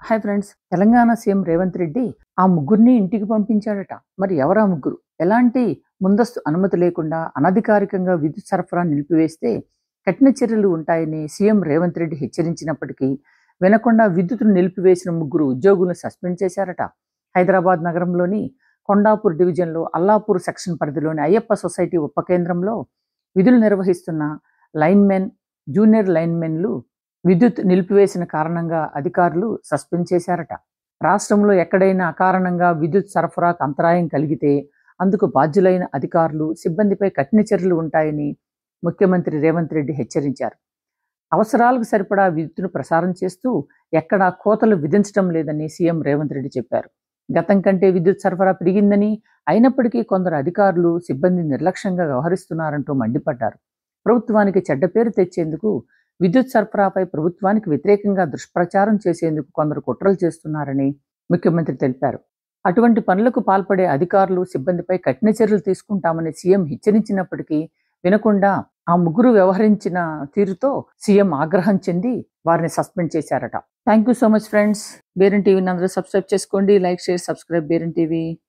hi friends Telangana CM Revanth Reddy ఆ ముగ్గురిని ఇంటికి పంపించాడట మరి ఎవరు ఆ ముగ్గురు ఎలాంటి ముందస్తు అనుమతి లేకుండా అనధికారికంగా విద్యుత్ సరఫరా నిలిపివేస్తే కఠిన చర్యలు ఉంటాయని సీఎం రేవంత్ రెడ్డి హెచ్చరించినప్పటికీ వినకుండా విద్యుత్తును నిలిపివేసిన ముగ్గురు ఉద్యోగులను సస్పెండ్ చేశారట హైదరాబాద్ నగరంలోని కొండాపూర్ డివిజన్లో అల్లాపూర్ సెక్షన్ పరిధిలోని అయ్యప్ప సొసైటీ ఉప కేంద్రంలో విధులు నిర్వహిస్తున్న లైన్మెన్ జూనియర్ లైన్మెన్లు విద్యుత్ నిలిపివేసిన కారణంగా అధికారులు సస్పెండ్ చేశారట రాష్ట్రంలో ఎక్కడైనా అకారణంగా విద్యుత్ సరఫరాకు అంతరాయం కలిగితే అందుకు బాధ్యులైన అధికారులు సిబ్బందిపై కఠిన చర్యలు ఉంటాయని ముఖ్యమంత్రి రేవంత్ రెడ్డి హెచ్చరించారు అవసరాలకు సరిపడా విద్యుత్తును ప్రసారం చేస్తూ ఎక్కడా కోతలు విధించడం లేదని సీఎం రేవంత్ రెడ్డి చెప్పారు గతం కంటే విద్యుత్ సరఫరా పెరిగిందని అయినప్పటికీ కొందరు అధికారులు సిబ్బంది నిర్లక్ష్యంగా వ్యవహరిస్తున్నారంటూ మండిపడ్డారు ప్రభుత్వానికి చెడ్డ పేరు తెచ్చేందుకు విద్యుత్ సరఫరాపై ప్రభుత్వానికి వ్యతిరేకంగా దుష్ప్రచారం చేసేందుకు కొందరు కుట్రలు చేస్తున్నారని ముఖ్యమంత్రి తెలిపారు అటువంటి పనులకు పాల్పడే అధికారులు సిబ్బందిపై కఠిన చర్యలు తీసుకుంటామని సీఎం హెచ్చరించినప్పటికీ వినకుండా ఆ ముగ్గురు వ్యవహరించిన తీరుతో సీఎం ఆగ్రహం చెంది వారిని సస్పెండ్ చేశారట thank you so much friends బేరన్ టీవీని అందరూ సబ్స్క్రైబ్ చేసుకోండి లైక్ షేర్ సబ్స్క్రైబ్ బేరన్ టీవీ